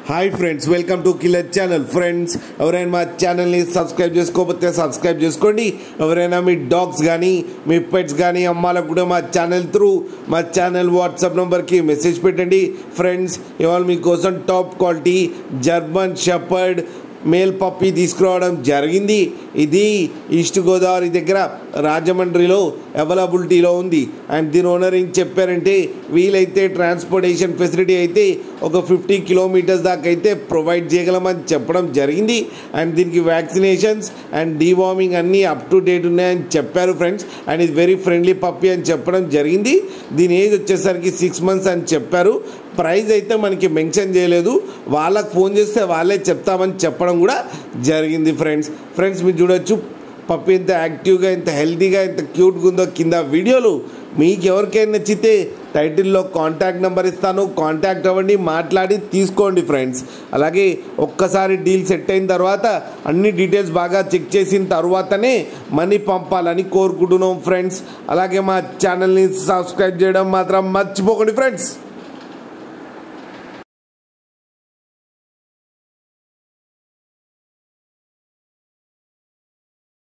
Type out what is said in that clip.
hi friends welcome to killer channel friends ఎవరైనా మా ఛానల్ని సబ్స్క్రైబ్ చేసుకోకపోతే సబ్స్క్రైబ్ చేసుకోండి ఎవరైనా మీ డాగ్స్ కానీ మీ పెట్స్ కానీ అమ్మాలకు కూడా మా ఛానల్ త్రూ మా ఛానల్ వాట్సాప్ నెంబర్కి మెసేజ్ పెట్టండి ఫ్రెండ్స్ ఇవాళ మీకోసం top quality German shepherd male puppy తీసుకురావడం జరిగింది ఇది ఈస్ట్ గోదావరి దగ్గర రాజమండ్రిలో అవైలబిలిటీలో ఉంది అండ్ దీని ఓనర్ ఏం చెప్పారంటే వీలైతే ట్రాన్స్పోర్టేషన్ ఫెసిలిటీ అయితే ఒక ఫిఫ్టీ కిలోమీటర్స్ దాకా అయితే ప్రొవైడ్ చేయగలమని చెప్పడం జరిగింది అండ్ దీనికి వ్యాక్సినేషన్స్ అండ్ డీవార్మింగ్ అన్నీ అప్ టు డేట్ ఉన్నాయని చెప్పారు ఫ్రెండ్స్ అండ్ ఇది వెరీ ఫ్రెండ్లీ పప్పి అని చెప్పడం జరిగింది దీని ఏజ్ వచ్చేసరికి సిక్స్ మంత్స్ అని చెప్పారు ప్రైస్ అయితే మనకి మెన్షన్ చేయలేదు వాళ్ళకి ఫోన్ చేస్తే వాళ్ళే చెప్తామని చెప్పడం కూడా జరిగింది ఫ్రెండ్స్ ఫ్రెండ్స్ మీరు చూడొచ్చు పప్పి ఎంత యాక్టివ్గా ఎంత హెల్తీగా ఎంత క్యూట్గా ఉందో కింద వీడియోలు మీకు ఎవరికైనా నచ్చితే టైటిల్లో కాంటాక్ట్ నెంబర్ ఇస్తాను కాంటాక్ట్ అవ్వండి మాట్లాడి తీసుకోండి ఫ్రెండ్స్ అలాగే ఒక్కసారి డీల్ సెట్ అయిన తర్వాత అన్ని డీటెయిల్స్ బాగా చెక్ చేసిన తర్వాతనే మనీ పంపాలని కోరుకుంటున్నాం ఫ్రెండ్స్ అలాగే మా ఛానల్ని సబ్స్క్రైబ్ చేయడం మాత్రం మర్చిపోకండి ఫ్రెండ్స్